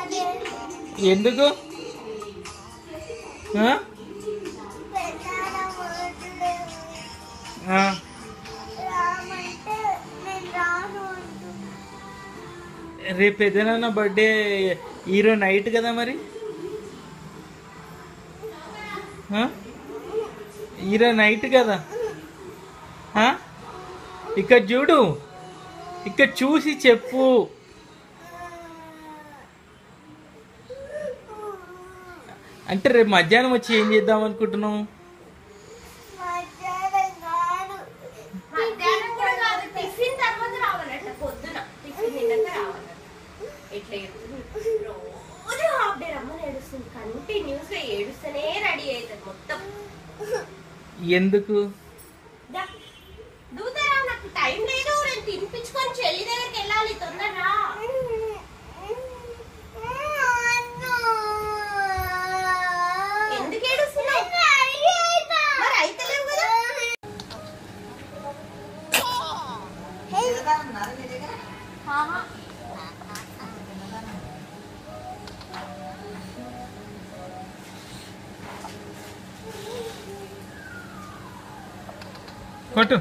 ఎందుకు ఆ? ఆ. రేపు పెద్దనాన్న బర్త్డే హీరో నైట్ కదా మరి ఆ? హీరో నైట్ కదా ఆ? ఇక్కడ చూడు ఇక్కడ చూసి చెప్పు అంటే రేపు మధ్యాహ్నం వచ్చి ఏం చేద్దాం అనుకుంటున్నావు మధ్యాహ్నం కూడా కాదు టిఫిన్ తర్వాత రావాలంట పొద్దున టిఫిన్ తిన్నాక రావాలంట ఎట్లా చెప్తుంది రోజు హాఫ్ డే రమ్మని ఏడుస్తుంది కంటిన్యూస్ గా ఏడుస్తూనే రెడీ అవుతుంది మొత్తం ఎందుకు దా. దూతరా నాకు టైం లేదు నేను తినిపించుకొని చెల్లి దగ్గరికి వెళ్ళాలి తొందరరా ఎందుకు ఏడుస్తున్నావు మరి అయితలేవు కదా ఆహా. కొట్టు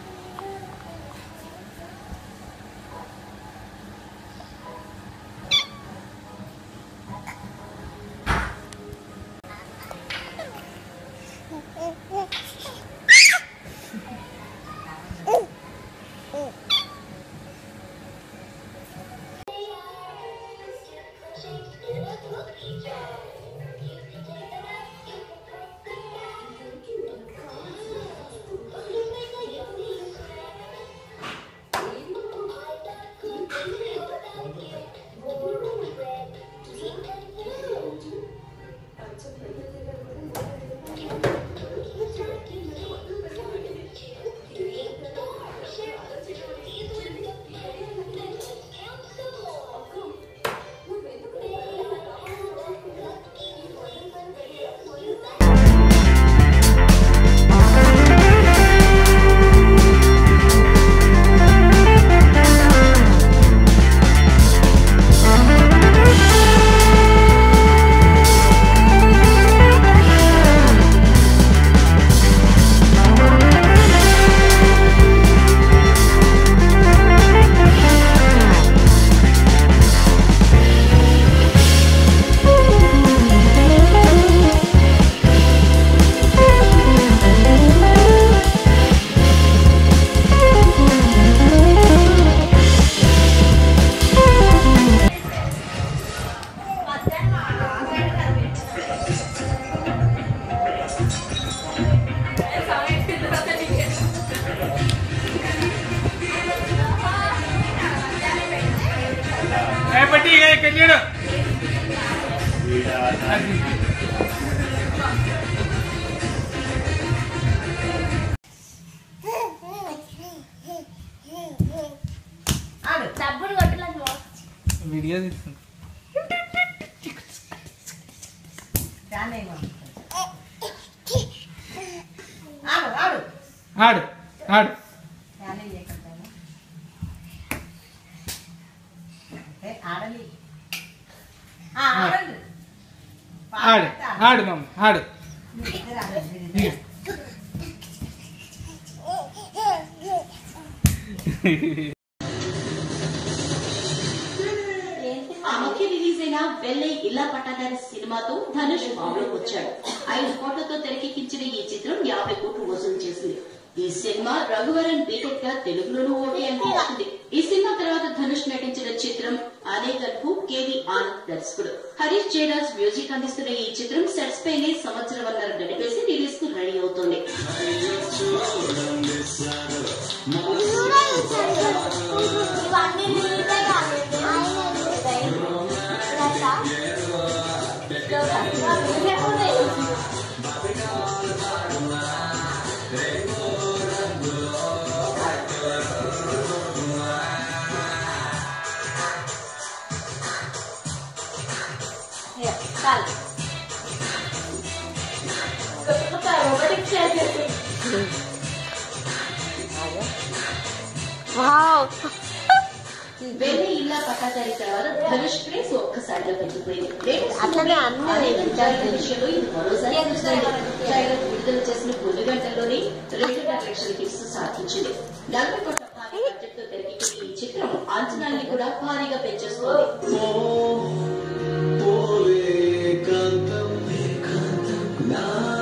ఏ పట్టి ఇక ఇక్కడ చూడు డబ్బులు కొట్టలేదు వీడియో తీస్తుంది ఆడు ఆడు ఆడు ఆడు ఫ్యాన్ చేయకుంటాను అంటే ఆడలి ఆ, ఆడండి ఆడు ఆడు మమ్మ ఆడు ఇద్దరు ఆడండి. ఇక. ఆ మధ్య రిలీజ్ అయిన వెల్లై ఇల్లా పట్టాదారి సినిమాతో ధనుష్ మామూలుకు వచ్చాడు ఐదు కోట్లతో తెరకెక్కించిన ఈ చిత్రం యాభై కోట్లు వసూలు చేసింది ఈ సినిమా రఘువరన్ బీటెక్ గా తెలుగులోనూ ఓకే అనిపించింది ఈ సినిమా తర్వాత ధనుష్ నటించిన చిత్రం అనేకల్కు కేవి ఆనంద్ దర్శకుడు హరీష్ జయరాజ్ మ్యూజిక్ అందిస్తున్న ఈ చిత్రం సెట్స్ పైనే సంవత్సరం గడిపేసి రిలీజ్ కు రెడీ అవుతోంది ఇవన్నీ నీటే కాలేదు చాలు వావ్ వెళ్ళి ఇల్లా పట్టాదారి తర్వాత ధనుష్ క్రేజ్ ఒక్కసారిగా పెంచిపోయింది లేటెస్ట్ అట్లనే అన్ని అదే విచారణ విషయంలో ఇది మరోసారి చూస్తుంది ట్రైలర్ విడుదల చేసిన కొన్ని గంటల్లోనే రెండున్నర లక్షల హిట్స్ సాధించింది నలభై కోట్ల భారీ బడ్జెట్ తో తెరకెక్కిన ఈ చిత్రం అంచనాల్ని కూడా భారీగా పెంచేస్తోంది ఏకాంతం ఏకాంతం నా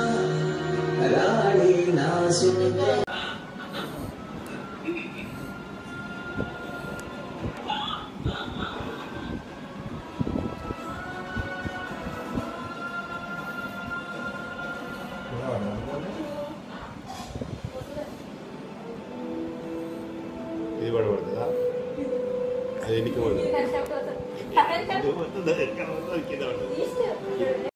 రాణి నా సుందర ఇది కూడా పడుతుందా అది ఎన్నికి పడుతుంది కింద పడుతుంది